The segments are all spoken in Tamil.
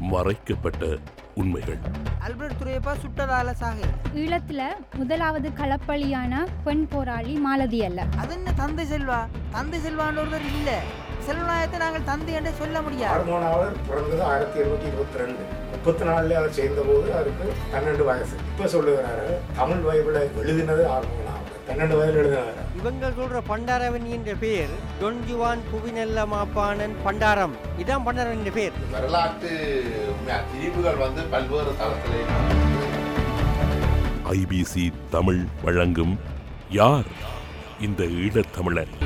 மறைக்கப்பட்ட உண்மைகள் அல்பர்ட் துரையப்பா சுட்டதால சாகை ஈழத்துல முதலாவது களப்பலியான பெண் போராளி மாலதி அல்ல அது என்ன தந்தை செல்வா தந்தை செல்வான்ற ஒருவர் இல்ல செல்வநாயகத்தை நாங்கள் தந்தை என்றே சொல்ல முடியாது ஆர்மோனாவர் பிறந்தது ஆயிரத்தி எழுநூத்தி இருபத்தி ரெண்டு முப்பத்தி நாலுல அவர் சேர்ந்தபோது அவருக்கு பன்னெண்டு வயசு இப்ப சொல்லுகிறாரு தமிழ் பைபிளை எழுதினது ஆர்மோனாவர் பன்னெண்டு வயதில் எழுதினார் இவங்க சொல்ற பண்டாரவன் என்ற பேர் டொன் ஜுவான் புவிநெல்ல மாப்பானன் பண்டாரம் இதான் பண்டாரன் என்ற பேர் வரலாற்று உண்மையா திரிவுகள் வந்து பல்வேறு தளத்திலே ஐபிசி தமிழ் வழங்கும் யார் இந்த ஈழத்தமிழர்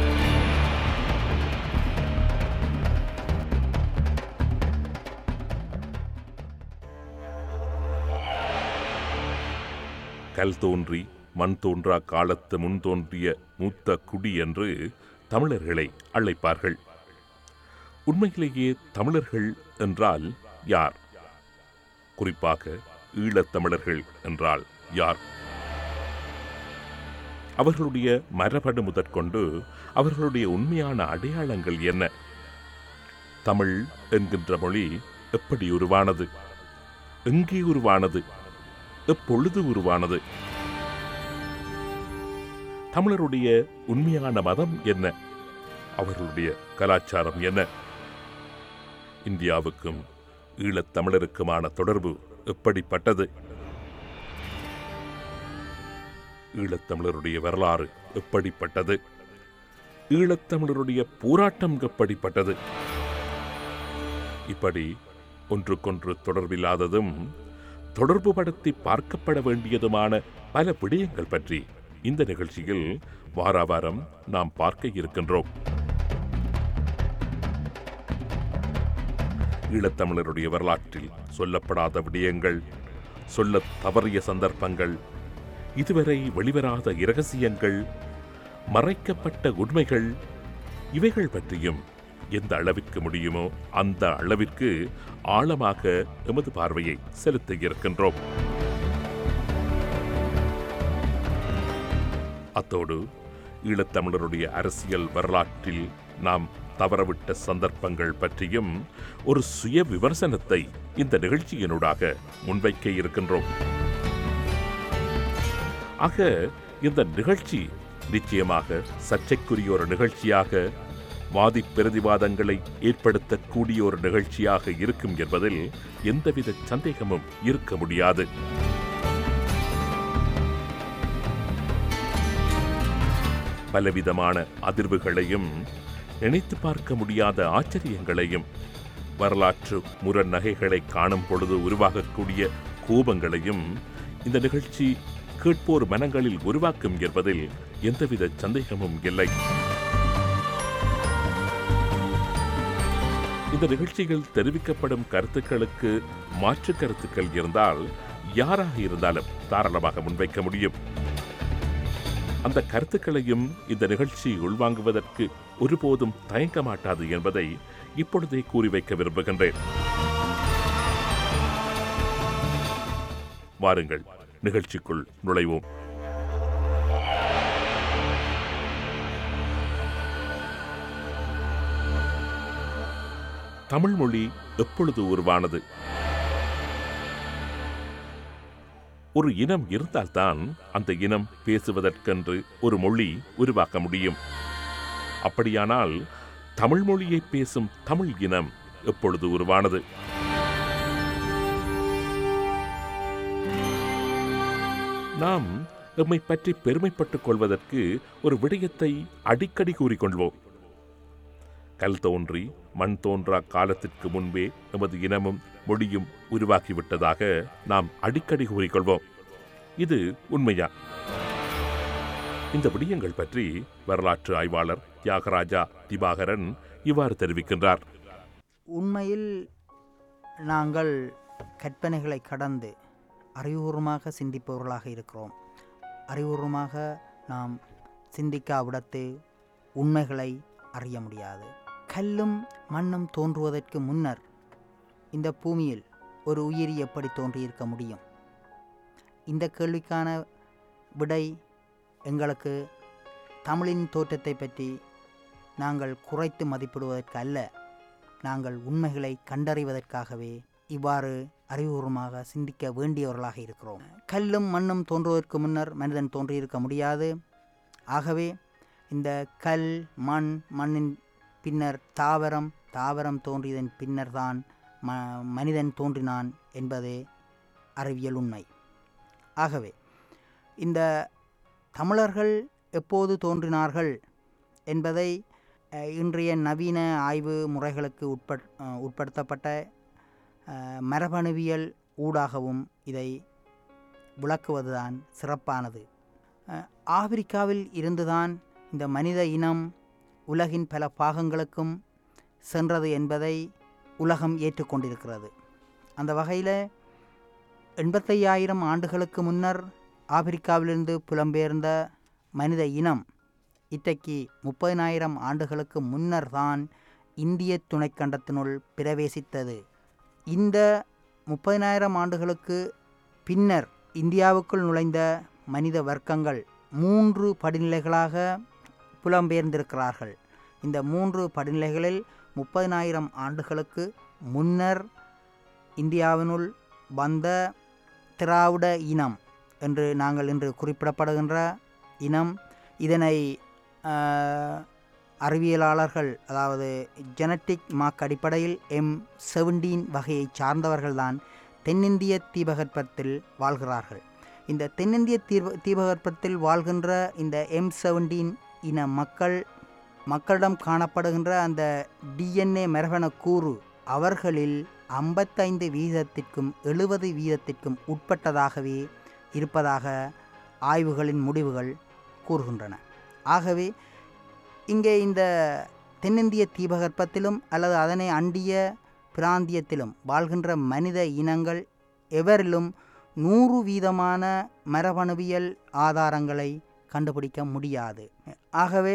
கல் தோன்றி மண் தோன்றா காலத்து முன் தோன்றிய மூத்த குடி என்று தமிழர்களை அழைப்பார்கள் உண்மையிலேயே தமிழர்கள் என்றால் யார் குறிப்பாக ஈழத்தமிழர்கள் என்றால் யார் அவர்களுடைய மரபணு முதற்கொண்டு அவர்களுடைய உண்மையான அடையாளங்கள் என்ன தமிழ் என்கின்ற மொழி எப்படி உருவானது எங்கே உருவானது எப்பொழுது உருவானது தமிழருடைய உண்மையான மதம் என்ன அவர்களுடைய கலாச்சாரம் என்ன இந்தியாவுக்கும் ஈழத்தமிழருக்குமான தொடர்பு எப்படிப்பட்டது ஈழத்தமிழருடைய வரலாறு எப்படிப்பட்டது ஈழத்தமிழருடைய போராட்டம் எப்படிப்பட்டது இப்படி ஒன்றுக்கொன்று தொடர்பில்லாததும் தொடர்பு படுத்தி பார்க்கப்பட வேண்டியதுமான பல விடயங்கள் பற்றி இந்த நிகழ்ச்சியில் வார வாரம் நாம் பார்க்க இருக்கின்றோம் ஈழத்தமிழருடைய வரலாற்றில் சொல்லப்படாத விடயங்கள் சொல்லத் தவறிய சந்தர்ப்பங்கள் இதுவரை வெளிவராத இரகசியங்கள் மறைக்கப்பட்ட உண்மைகள் இவைகள் பற்றியும் எந்த அளவிற்கு முடியுமோ அந்த அளவிற்கு ஆழமாக எமது பார்வையை செலுத்த இருக்கின்றோம் அத்தோடு ஈழத்தமிழருடைய அரசியல் வரலாற்றில் நாம் தவறவிட்ட சந்தர்ப்பங்கள் பற்றியும் ஒரு சுய விமர்சனத்தை இந்த நிகழ்ச்சியினூடாக முன்வைக்க இருக்கின்றோம் ஆக இந்த நிகழ்ச்சி நிச்சயமாக சர்ச்சைக்குரிய ஒரு நிகழ்ச்சியாக வாதி பிரதிவாதங்களை ஏற்படுத்தக்கூடிய ஒரு நிகழ்ச்சியாக இருக்கும் என்பதில் எந்தவித சந்தேகமும் இருக்க முடியாது பலவிதமான அதிர்வுகளையும் நினைத்து பார்க்க முடியாத ஆச்சரியங்களையும் வரலாற்று முரண் நகைகளை காணும் பொழுது உருவாகக்கூடிய கோபங்களையும் இந்த நிகழ்ச்சி கேட்போர் மனங்களில் உருவாக்கும் என்பதில் எந்தவித சந்தேகமும் இல்லை இந்த நிகழ்ச்சியில் தெரிவிக்கப்படும் கருத்துக்களுக்கு மாற்று கருத்துக்கள் இருந்தால் யாராக இருந்தாலும் தாராளமாக முன்வைக்க முடியும் அந்த கருத்துக்களையும் இந்த நிகழ்ச்சி உள்வாங்குவதற்கு ஒருபோதும் தயங்க மாட்டாது என்பதை இப்பொழுதே கூறி வைக்க விரும்புகின்றேன் வாருங்கள் நிகழ்ச்சிக்குள் நுழைவோம் தமிழ் மொழி எப்பொழுது உருவானது ஒரு இனம் இருந்தால்தான் அந்த இனம் பேசுவதற்கென்று ஒரு மொழி உருவாக்க முடியும் அப்படியானால் தமிழ் மொழியை பேசும் தமிழ் இனம் எப்பொழுது உருவானது நாம் எம்மை பற்றி பெருமைப்பட்டுக் கொள்வதற்கு ஒரு விடயத்தை அடிக்கடி கூறிக்கொள்வோம் கல் தோன்றி மண் தோன்றா காலத்திற்கு முன்பே நமது இனமும் மொழியும் உருவாக்கிவிட்டதாக நாம் அடிக்கடி கூறிக்கொள்வோம் இது உண்மையா இந்த விடயங்கள் பற்றி வரலாற்று ஆய்வாளர் தியாகராஜா திவாகரன் இவ்வாறு தெரிவிக்கின்றார் உண்மையில் நாங்கள் கற்பனைகளை கடந்து அறிவுபூர்வமாக சிந்திப்பவர்களாக இருக்கிறோம் அறிவுபூர்வமாக நாம் சிந்திக்காவிடத்து உண்மைகளை அறிய முடியாது கல்லும் மண்ணும் தோன்றுவதற்கு முன்னர் இந்த பூமியில் ஒரு உயிரி எப்படி தோன்றியிருக்க முடியும் இந்த கேள்விக்கான விடை எங்களுக்கு தமிழின் தோற்றத்தை பற்றி நாங்கள் குறைத்து மதிப்பிடுவதற்கு அல்ல நாங்கள் உண்மைகளை கண்டறிவதற்காகவே இவ்வாறு அறிவுபூர்வமாக சிந்திக்க வேண்டியவர்களாக இருக்கிறோம் கல்லும் மண்ணும் தோன்றுவதற்கு முன்னர் மனிதன் தோன்றியிருக்க முடியாது ஆகவே இந்த கல் மண் மண்ணின் பின்னர் தாவரம் தாவரம் தோன்றியதன் பின்னர்தான் ம மனிதன் தோன்றினான் என்பதே அறிவியல் உண்மை ஆகவே இந்த தமிழர்கள் எப்போது தோன்றினார்கள் என்பதை அஹ், இன்றைய நவீன ஆய்வு முறைகளுக்கு உட்பட் அஹ், உட்படுத்தப்பட்ட அஹ், மரபணுவியல் ஊடாகவும் இதை விளக்குவதுதான் சிறப்பானது அஹ், ஆப்பிரிக்காவில் இருந்துதான் இந்த மனித இனம் உலகின் பல பாகங்களுக்கும் சென்றது என்பதை உலகம் ஏற்றுக்கொண்டிருக்கிறது அந்த வகையில் எண்பத்தையாயிரம் ஆண்டுகளுக்கு முன்னர் ஆப்பிரிக்காவிலிருந்து புலம்பெயர்ந்த மனித இனம் இன்றைக்கு முப்பதினாயிரம் ஆண்டுகளுக்கு முன்னர் தான் இந்திய துணைக்கண்டத்தினுள் பிரவேசித்தது இந்த முப்பதினாயிரம் ஆண்டுகளுக்கு பின்னர் இந்தியாவுக்குள் நுழைந்த மனித வர்க்கங்கள் மூன்று படிநிலைகளாக புலம்பெயர்ந்திருக்கிறார்கள் இந்த மூன்று படிநிலைகளில் முப்பதினாயிரம் ஆண்டுகளுக்கு முன்னர் இந்தியாவினுள் வந்த திராவிட இனம் என்று நாங்கள் இன்று குறிப்பிடப்படுகின்ற இனம் இதனை ஆஹ், அறிவியலாளர்கள் அதாவது ஜெனட்டிக் மார்க் அடிப்படையில் எம் செவன்டீன் வகையை சார்ந்தவர்கள்தான் தென்னிந்திய தீபகற்பத்தில் வாழ்கிறார்கள் இந்த தென்னிந்திய தீப தீபகற்பத்தில் வாழ்கின்ற இந்த எம் செவன்டீன் இன மக்கள் மக்களிடம் காணப்படுகின்ற அந்த டிஎன்ஏ மரபணு கூறு அவர்களில் ஐம்பத்தைந்து வீதத்திற்கும் எழுபது வீதத்திற்கும் உட்பட்டதாகவே இருப்பதாக ஆய்வுகளின் முடிவுகள் கூறுகின்றன ஆகவே இங்கே இந்த தென்னிந்திய தீபகற்பத்திலும் அல்லது அதனை அண்டிய பிராந்தியத்திலும் வாழ்கின்ற மனித இனங்கள் எவரிலும் நூறு வீதமான மரபணுவியல் ஆதாரங்களை கண்டுபிடிக்க முடியாது ஆகவே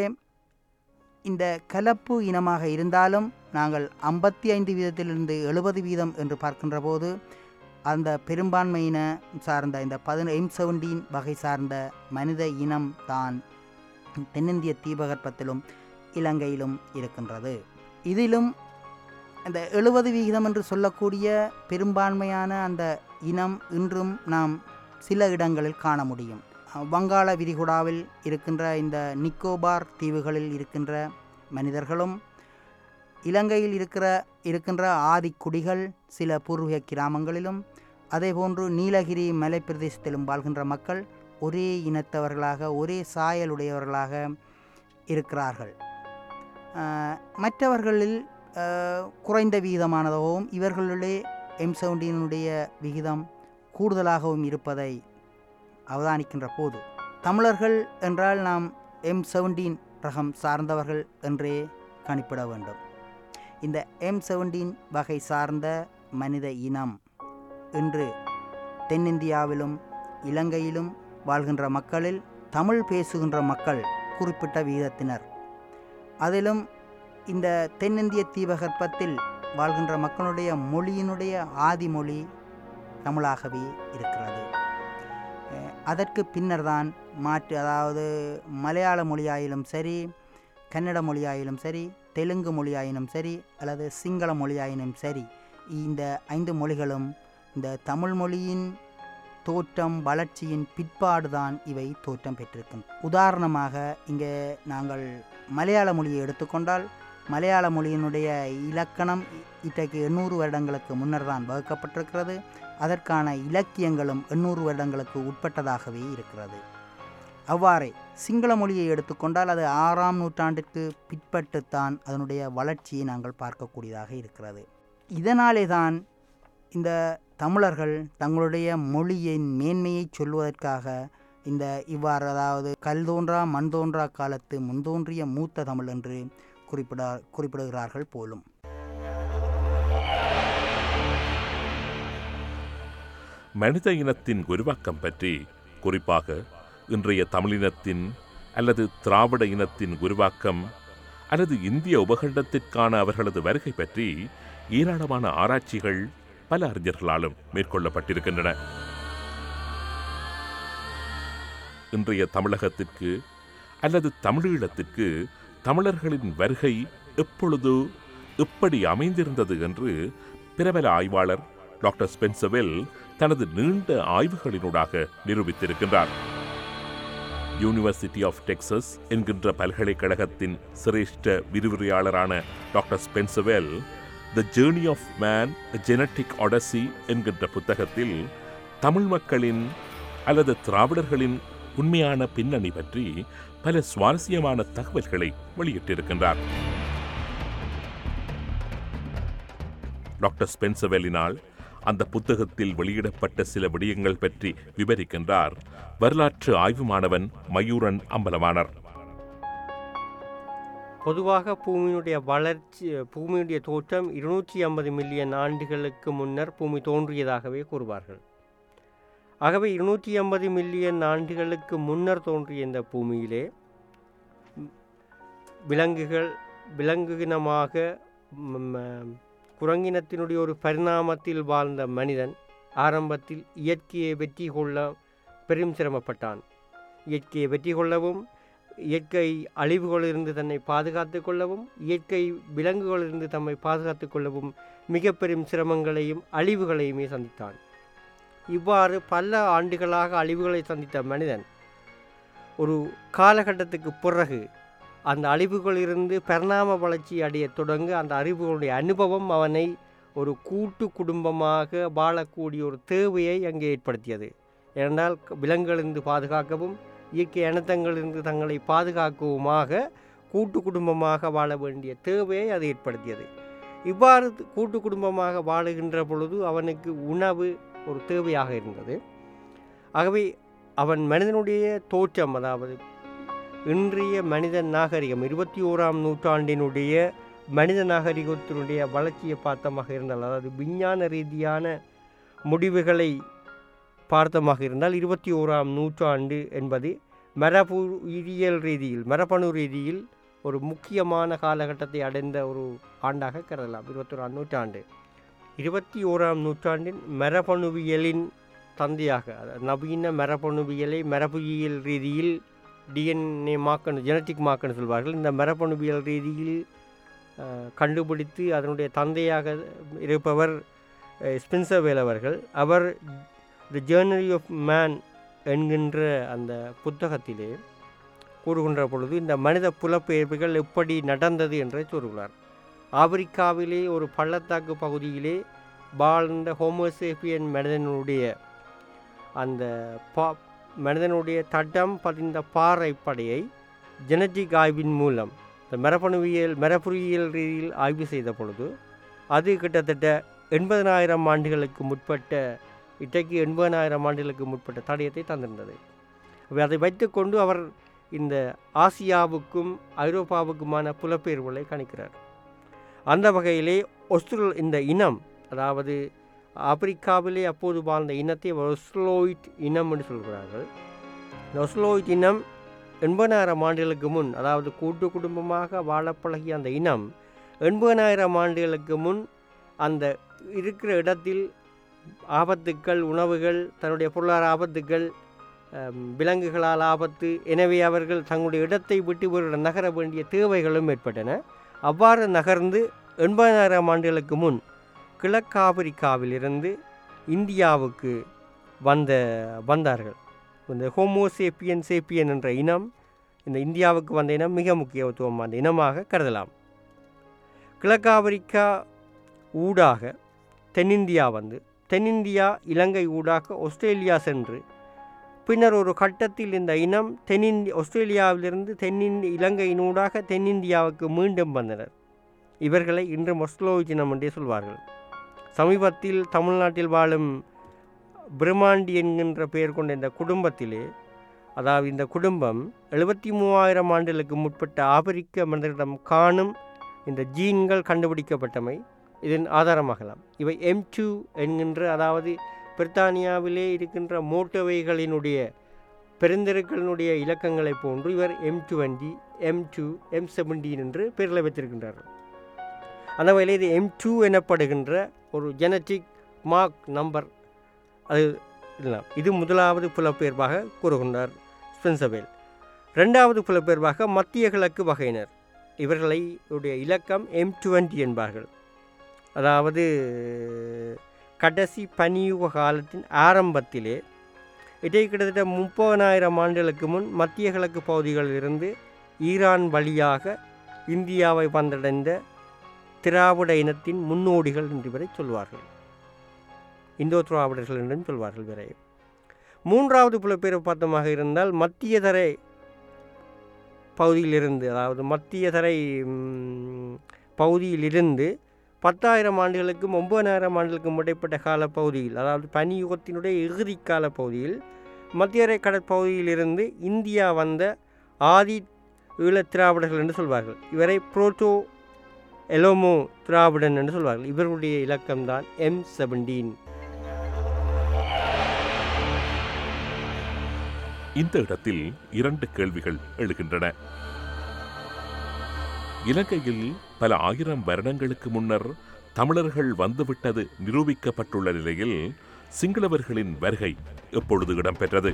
இந்த கலப்பு இனமாக இருந்தாலும் நாங்கள் ஐம்பத்தி ஐந்து வீதத்திலிருந்து எழுபது வீதம் என்று பார்க்கின்ற போது அந்த பெரும்பான்மையின சார்ந்த இந்த பதின எம் செவன்டீன் வகை சார்ந்த மனித இனம் தான் தென்னிந்திய தீபகற்பத்திலும் இலங்கையிலும் இருக்கின்றது இதிலும் அந்த எழுபது விகிதம் என்று சொல்லக்கூடிய பெரும்பான்மையான அந்த இனம் இன்றும் நாம் சில இடங்களில் காண முடியும் அஹ், வங்காள விரிகுடாவில் இருக்கின்ற இந்த நிக்கோபார் தீவுகளில் இருக்கின்ற மனிதர்களும் இலங்கையில் இருக்கிற இருக்கின்ற ஆதிக்குடிகள் சில பூர்வீக கிராமங்களிலும் அதேபோன்று நீலகிரி மலைப்பிரதேசத்திலும் வாழ்கின்ற மக்கள் ஒரே இனத்தவர்களாக ஒரே சாயலுடையவர்களாக இருக்கிறார்கள் ஆஹ், மற்றவர்களில் ஆஹ், குறைந்த விகிதமானதாகவும் இவர்களுடைய எம் செவன்டீனுடைய விகிதம் கூடுதலாகவும் இருப்பதை அவதானிக்கின்ற போது தமிழர்கள் என்றால் நாம் எம் செவன்டீன் ரகம் சார்ந்தவர்கள் என்றே கணிப்பிட வேண்டும் இந்த எம் செவன்டீன் வகை சார்ந்த மனித இனம் இன்று தென்னிந்தியாவிலும் இலங்கையிலும் வாழ்கின்ற மக்களில் தமிழ் பேசுகின்ற மக்கள் குறிப்பிட்ட விகிதத்தினர் அதிலும் இந்த தென்னிந்திய தீபகற்பத்தில் வாழ்கின்ற மக்களுடைய மொழியினுடைய ஆதிமொழி தமிழாகவே இருக்கிறது அஹ் அதற்கு பின்னர்தான் மாற்று அதாவது மலையாள மொழியாயிலும் சரி கன்னட மொழியாயிலும் சரி தெலுங்கு மொழியாயினும் சரி அல்லது சிங்கள மொழியாயினும் சரி இந்த ஐந்து மொழிகளும் இந்த தமிழ் மொழியின் தோற்றம் வளர்ச்சியின் பிற்பாடுதான் இவை தோற்றம் பெற்றிருக்கின்றன உதாரணமாக இங்கே நாங்கள் மலையாள மொழியை எடுத்துக்கொண்டால் மலையாள மொழியினுடைய இலக்கணம் இ- இன்றைக்கு எண்ணூறு வருடங்களுக்கு முன்னர் தான் வகுக்கப்பட்டிருக்கிறது அதற்கான இலக்கியங்களும் எண்ணூறு வருடங்களுக்கு உட்பட்டதாகவே இருக்கிறது அவ்வாறே சிங்கள மொழியை எடுத்துக்கொண்டால் அது ஆறாம் நூற்றாண்டிற்கு பிற்பட்டுத்தான் அதனுடைய வளர்ச்சியை நாங்கள் பார்க்கக்கூடியதாக இருக்கிறது இதனாலே தான் இந்த தமிழர்கள் தங்களுடைய மொழியின் மேன்மையை சொல்வதற்காக இந்த இவ்வாறு அதாவது கல் தோன்றா மண் தோன்றா காலத்து முன்தோன்றிய மூத்த தமிழ் என்று குறிப்பிட குறிப்பிடுகிறார்கள் போலும் மனித இனத்தின் உருவாக்கம் பற்றி குறிப்பாக இன்றைய தமிழினத்தின் அல்லது திராவிட இனத்தின் உருவாக்கம் அல்லது இந்திய உபகண்டத்திற்கான அவர்களது வருகை பற்றி ஏராளமான ஆராய்ச்சிகள் பல அறிஞர்களாலும் மேற்கொள்ளப்பட்டிருக்கின்றன இன்றைய தமிழகத்திற்கு அல்லது தமிழீழத்திற்கு தமிழர்களின் வருகை எப்பொழுது எப்படி அமைந்திருந்தது என்று பிரபல ஆய்வாளர் டாக்டர் ஸ்பென்சவெல் தனது நீண்ட ஆய்வுகளினூடாக நிரூபித்திருக்கின்றார் யூனிவர்சிட்டி ஆஃப் டெக்சஸ் என்கின்ற பல்கலைக்கழகத்தின் சிரேஷ்ட விரிவுரையாளரான doctor Spencer Wells the journey of man genetic odyssey என்கின்ற புத்தகத்தில் தமிழ் மக்களின் அல்லது திராவிடர்களின் உண்மையான பின்னணி பற்றி பல சுவாரஸ்யமான தகவல்களை வெளியிட்டிருக்கின்றார் டாக்டர் ஸ்பென்சவெல்லினால் அந்த புத்தகத்தில் வெளியிடப்பட்ட சில விடயங்கள் பற்றி விவரிக்கின்றார் வரலாற்று ஆய்வு மாணவன் மயூரன் அம்பலமானர் பொதுவாக பூமியினுடைய வளர்ச்சி பூமியுடைய தோற்றம் இருநூற்றி ஐம்பது மில்லியன் ஆண்டுகளுக்கு முன்னர் பூமி தோன்றியதாகவே கூறுவார்கள் ஆகவே இருநூற்றி ஐம்பது மில்லியன் ஆண்டுகளுக்கு முன்னர் தோன்றிய இந்த பூமியிலே ம், விலங்குகள் விலங்குகினமாக ம், ம், குரங்கினத்தினுடைய ஒரு பரிணாமத்தில் வாழ்ந்த மனிதன் ஆரம்பத்தில் இயற்கையை வெற்றி கொள்ள பெரும் சிரமப்பட்டான் இயற்கையை வெற்றி கொள்ளவும் இயற்கை அழிவுகளிலிருந்து தன்னை பாதுகாத்து கொள்ளவும் இயற்கை விலங்குகளிலிருந்து தம்மை பாதுகாத்து கொள்ளவும் மிக பெரும் சிரமங்களையும் அழிவுகளையுமே சந்தித்தான் இவ்வாறு பல ஆண்டுகளாக அழிவுகளை சந்தித்த மனிதன் ஒரு காலகட்டத்துக்கு பிறகு அந்த அழிவுகளிலிருந்து பரிணாம வளர்ச்சி அடைய தொடங்க அந்த அறிவுகளுடைய அனுபவம் அவனை ஒரு கூட்டு குடும்பமாக வாழக்கூடிய ஒரு தேவையை அங்கே ஏற்படுத்தியது ஏனென்றால் க- விலங்குகளிலிருந்து பாதுகாக்கவும் இயற்கை அனர்த்தங்களிலிருந்து தங்களை பாதுகாக்கவுமாக கூட்டு குடும்பமாக வாழ வேண்டிய தேவையை அது ஏற்படுத்தியது இவ்வாறு த- கூட்டு குடும்பமாக வாழுகின்ற பொழுது அவனுக்கு உணவு ஒரு தேவையாக இருந்தது ஆகவே அவன் மனிதனுடைய தோற்றம் அதாவது இன்றைய மனித நாகரிகம் இருபத்தி ஓராம் நூற்றாண்டினுடைய மனித நாகரிகத்தினுடைய வளர்ச்சியை பார்த்தமாக இருந்தால் அதாவது விஞ்ஞான ரீதியான முடிவுகளை பார்த்தமாக இருந்தால் இருபத்தி ஓராம் நூற்றாண்டு என்பது மரபு உயிரியல் ரீதியில் மரபணு ரீதியில் ஒரு முக்கியமான காலகட்டத்தை அடைந்த ஒரு ஆண்டாக கருதலாம் இருபத்தோராம் நூற்றாண்டு இருபத்தி ஓராம் நூற்றாண்டின் மரபணுவியலின் தந்தையாக அதாவது நவீன மரபணுவியலை மரபுயியல் ரீதியில் டிஎன்ஏ மாக்கன்னு ஜெனட்டிக் மாக்கன்னு சொல்வார்கள் இந்த மரபணுவியல் ரீதியில் அஹ், கண்டுபிடித்து அதனுடைய தந்தையாக இருப்பவர் அஹ், ஸ்பென்சர்வேல் அவர்கள் அவர் தி ஜேர்னரி ஆஃப் மேன் என்கின்ற அந்த புத்தகத்திலே கூறுகின்ற பொழுது இந்த மனித புலப்பெயர்வுகள் எப்படி நடந்தது என்றே கூறுகிறார் ஆப்பிரிக்காவிலே ஒரு பள்ளத்தாக்கு பகுதியிலே வாழ்ந்த ஹோமோசேபியன் மனிதனுடைய அந்த பா மனிதனுடைய தட்டம் பதிந்த பாறை படையை ஜெனட்டிக் ஆய்வின் மூலம் இந்த மரபணுவியல் மரபுறியியல் ரீதியில் ஆய்வு செய்த பொழுது அது கிட்டத்தட்ட எண்பதனாயிரம் ஆண்டுகளுக்கு முற்பட்ட இன்றைக்கு எண்பதனாயிரம் ஆண்டுகளுக்கு முற்பட்ட தடயத்தை தந்திருந்தது அப்ப அதை வைத்துக்கொண்டு அவர் இந்த ஆசியாவுக்கும் ஐரோப்பாவுக்குமான புலப்பெயர்வுகளை கணிக்கிறார் அந்த வகையிலே ஒஸ்ட்ரல் இந்த இனம் அதாவது ஆப்பிரிக்காவிலே அப்போது வாழ்ந்த இனத்தை ஒஸ்லோயிட் இனம் என்று சொல்கிறார்கள் இந்த ஒஸ்லோயிட் இனம் எண்பதாயிரம் ஆண்டுகளுக்கு முன் அதாவது கூட்டு குடும்பமாக வாழப் பழகிய அந்த இனம் எண்பதாயிரம் ஆண்டுகளுக்கு முன் அந்த இருக்கிற இடத்தில் ஆபத்துக்கள் உணவுகள் தன்னுடைய பொருளாதார ஆபத்துக்கள் அம், விலங்குகளால் ஆபத்து எனவே அவர்கள் தங்களுடைய இடத்தை விட்டு ஒரு இடம் நகர வேண்டிய தேவைகளும் ஏற்பட்டன அவ்வாறு நகர்ந்து எண்பதாயிரம் ஆண்டுகளுக்கு முன் கிழக்காப்பிரிக்காவிலிருந்து இந்தியாவுக்கு வந்த வந்தார்கள் இந்த ஹோமோசேப்பியன் சேப்பியன் என்ற இனம் இந்த இந்தியாவுக்கு வந்த இனம் மிக முக்கியத்துவம் அந்த இனமாக கருதலாம் கிழக்காப்பிரிக்கா ஊடாக தென்னிந்தியா வந்து தென்னிந்தியா இலங்கை ஊடாக ஆஸ்திரேலியா சென்று பின்னர் ஒரு கட்டத்தில் இந்த இனம் தென்னிந்தி ஆஸ்திரேலியாவிலிருந்து தென்னிந்தி இலங்கையினூடாக தென்னிந்தியாவுக்கு மீண்டும் வந்தனர் இவர்களை இன்று மொஸ்லோவிச் இனம் என்றே சொல்வார்கள் சமீபத்தில் தமிழ்நாட்டில் வாழும் பிரம்மாண்டி என்கின்ற பெயர் கொண்ட இந்த குடும்பத்திலே அதாவது இந்த குடும்பம் எழுபத்தி மூவாயிரம் ஆண்டுகளுக்கு முற்பட்ட ஆப்பிரிக்க மனிதரிடம் காணும் இந்த ஜீன்கள் கண்டுபிடிக்கப்பட்டமை இதன் ஆதாரமாகலாம் இவை எம் டூ என்கின்ற அதாவது பிரித்தானியாவிலே இருக்கின்ற மோட்டோவைகளினுடைய பெருந்தெருக்களினுடைய இலக்கங்களைப் போன்று இவர் M twenty M two M seventeen என்று பெயரில் வைத்திருக்கின்றார்கள் அந்த வகையில் இது எம் டூ எனப்படுகின்ற ஒரு ஜெனட்டிக் மார்க் நம்பர் அது இல்லை இது முதலாவது புலப்பெயர்வாக கூறுகின்றார் ஸ்பென்சபேல் ரெண்டாவது புலப்பெயர்வாக மத்திய கிழக்கு வகையினர் இவர்களை உடைய இலக்கம் எம் டுவெண்ட்டி என்பார்கள் அதாவது கடைசி பனியுக காலத்தின் ஆரம்பத்திலே இதை கிட்டத்தட்ட முப்பதனாயிரம் ஆண்டுகளுக்கு முன் மத்திய கிழக்கு பகுதிகளிலிருந்து ஈரான் வழியாக இந்தியாவை வந்தடைந்த திராவிட இனத்தின் முன்னோடிகள் என்று வரை சொல்வார்கள் இந்தோ திராவிடர்கள் என்றும் சொல்வார்கள் வரை மூன்றாவது புலப்பெயர் பார்த்தமாக இருந்தால் மத்திய தரை பகுதியிலிருந்து அதாவது மத்திய தரை ம், பகுதியிலிருந்து பத்தாயிரம் ஆண்டுகளுக்கும் ஒன்பதாயிரம் ஆண்டுகளுக்கும் இடைப்பட்ட கால பகுதியில் அதாவது பனியுகத்தினுடைய இறுதி கால பகுதியில் மத்தியரை கடற்பகுதியிலிருந்து இந்தியா வந்த ஆதி ஈழத் திராவிடர்கள் என்று சொல்வார்கள் இவரை புரோட்டோ எலோமோ திராவிடன் என்று சொல்வார்கள் இவர்களுடைய இலக்கம்தான் எம் செவன்டீன் இந்த இடத்தில் இரண்டு கேள்விகள் எழுகின்றன இலங்கையில் பல ஆயிரம் வருடங்களுக்கு முன்னர் தமிழர்கள் வந்துவிட்டது நிரூபிக்கப்பட்டுள்ள நிலையில் சிங்களவர்களின் வருகை எப்பொழுது இடம்பெற்றது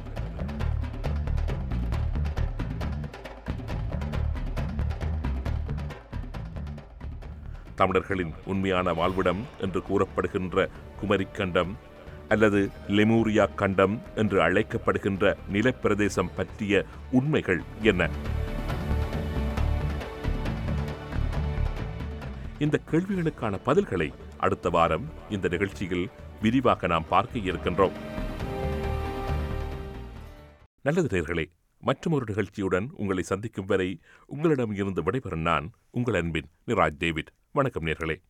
தமிழர்களின் உண்மையான வாழ்விடம் என்று கூறப்படுகின்ற குமரிக்கண்டம் அல்லது லெமூரியா கண்டம் என்று அழைக்கப்படுகின்ற நிலப்பிரதேசம் பற்றிய உண்மைகள் என்ன இந்த கேள்விகளுக்கான பதில்களை அடுத்த வாரம் இந்த நிகழ்ச்சியில் விரிவாக நாம் பார்க்க இருக்கின்றோம் நல்லது நேர்களே மற்றும் ஒரு நிகழ்ச்சியுடன் உங்களை சந்திக்கும் வரை உங்களிடம் இருந்து விடைபெறும் நான் உங்கள் அன்பின் நிராஜ் டேவிட் வணக்கம் நேர்களே